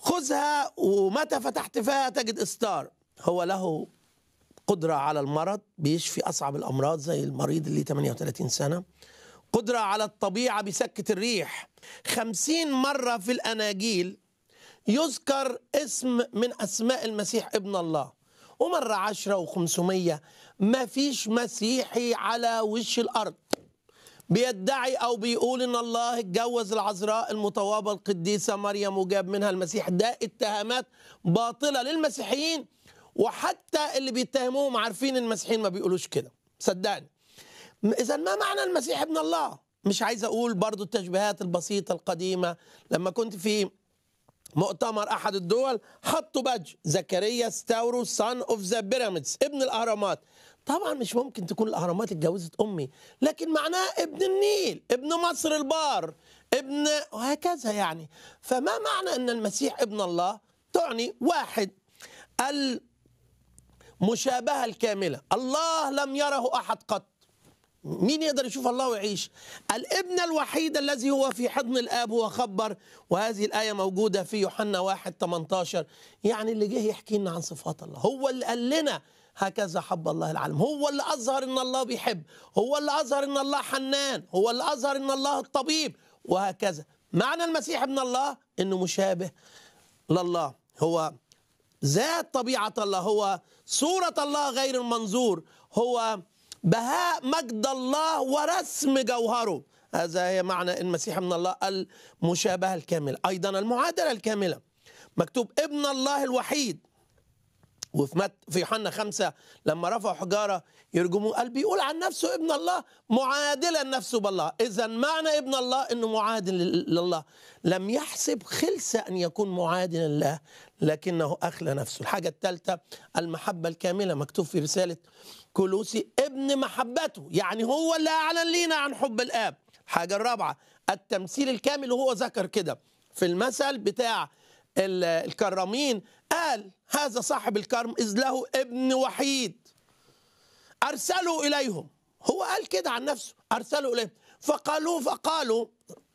خذها ومتى فتحت فيها تجد استار هو له قدرة على المرض بيشفي أصعب الأمراض زي المريض اللي 38 سنة قدرة على الطبيعة بسكة الريح خمسين مرة في الأناجيل يذكر اسم من أسماء المسيح ابن الله ومرة عشرة وخمسمية ما فيش مسيحي على وش الأرض بيدعي أو بيقول إن الله اتجوز العذراء المطوبة القديسة مريم وجاب منها المسيح ده اتهامات باطلة للمسيحيين وحتى اللي بيتهموهم عارفين المسيحيين ما بيقولوش كده صدقني إذا ما معنى المسيح ابن الله مش عايز أقول برضو التشبيهات البسيطة القديمة لما كنت في مؤتمر احد الدول حطوا بادج زكريا ستاورو سان اوف ذا بيراميدز ابن الاهرامات طبعا مش ممكن تكون الاهرامات اتجوزت امي لكن معناه ابن النيل ابن مصر البار ابن وهكذا يعني فما معنى ان المسيح ابن الله تعني واحد المشابهه الكامله الله لم يره احد قط مين يقدر يشوف الله ويعيش الابن الوحيد الذي هو في حضن الاب هو خبر وهذه الايه موجوده في يوحنا 1 18 يعني اللي جه يحكي لنا عن صفات الله هو اللي قال لنا هكذا حب الله العالم هو اللي اظهر ان الله بيحب هو اللي اظهر ان الله حنان هو اللي اظهر ان الله الطبيب وهكذا معنى المسيح ابن الله انه مشابه لله هو ذات طبيعه الله هو صوره الله غير المنظور هو بهاء مجد الله ورسم جوهره هذا هي معنى المسيح من الله المشابهة الكاملة أيضا المعادلة الكاملة مكتوب ابن الله الوحيد وفي مت في يوحنا خمسة لما رفعوا حجارة يرجموه قال بيقول عن نفسه ابن الله معادلا نفسه بالله إذا معنى ابن الله أنه معادل لله لم يحسب خلسة أن يكون معادلا لله لكنه أخلى نفسه الحاجة الثالثة المحبة الكاملة مكتوب في رسالة كولوسي ابن محبته يعني هو اللي أعلن لينا عن حب الآب الحاجة الرابعة التمثيل الكامل وهو ذكر كده في المثل بتاع الكرامين قال هذا صاحب الكرم إذ له ابن وحيد أرسلوا إليهم هو قال كده عن نفسه أرسلوا إليهم فقالوا فقالوا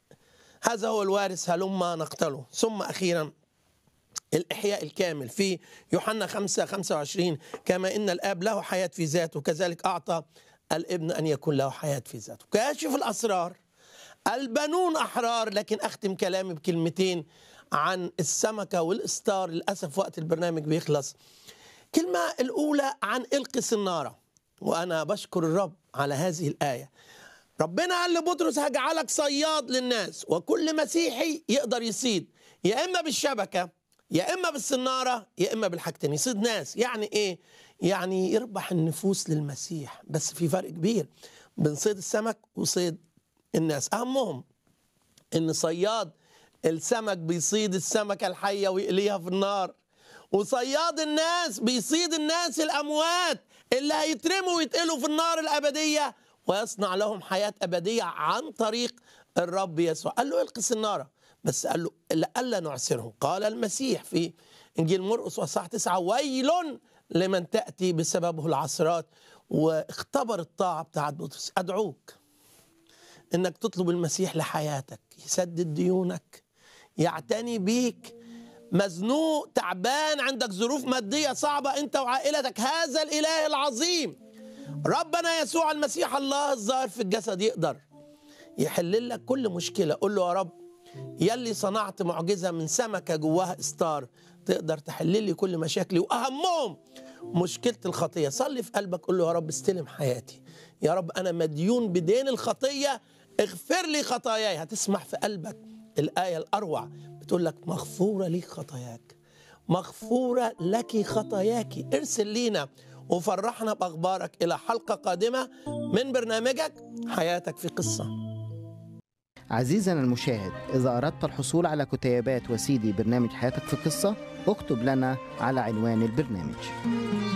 هذا هو الوارث هلما نقتله ثم أخيرا الإحياء الكامل في يوحنا 5 25 كما إن الآب له حياة في ذاته كذلك أعطى الابن أن يكون له حياة في ذاته كاشف الأسرار البنون أحرار لكن أختم كلامي بكلمتين عن السمكة والإستار للأسف وقت البرنامج بيخلص كلمة الأولى عن إلقي النارة وأنا بشكر الرب على هذه الآية ربنا قال لبطرس هجعلك صياد للناس وكل مسيحي يقدر يصيد يا إما بالشبكة يا إما بالسنارة يا إما بالحاجتين يصيد ناس يعني إيه؟ يعني يربح النفوس للمسيح بس في فرق كبير بين صيد السمك وصيد الناس أهمهم إن صياد السمك بيصيد السمكة الحية ويقليها في النار وصياد الناس بيصيد الناس الأموات اللي هيترموا ويتقلوا في النار الأبدية ويصنع لهم حياة أبدية عن طريق الرب يسوع قال له القي السنارة بس قال له لألا نعسرهم قال المسيح في إنجيل مرقس وصح تسعة ويل لمن تأتي بسببه العثرات واختبر الطاعة بتاعت بطرس أدعوك إنك تطلب المسيح لحياتك يسدد ديونك يعتني بيك مزنوق تعبان عندك ظروف مادية صعبة أنت وعائلتك هذا الإله العظيم ربنا يسوع المسيح الله الظاهر في الجسد يقدر يحل لك كل مشكلة قول له يا رب يلي صنعت معجزة من سمكة جواها استار تقدر تحل لي كل مشاكلي وأهمهم مشكلة الخطية صلي في قلبك قول له يا رب استلم حياتي يا رب أنا مديون بدين الخطية اغفر لي خطاياي هتسمع في قلبك الآية الأروع بتقول لك مغفورة ليك خطاياك مغفورة لك خطاياك ارسل لينا وفرحنا بأخبارك إلى حلقة قادمة من برنامجك حياتك في قصة عزيزنا المشاهد إذا أردت الحصول على كتيبات وسيدي برنامج حياتك في قصة اكتب لنا على عنوان البرنامج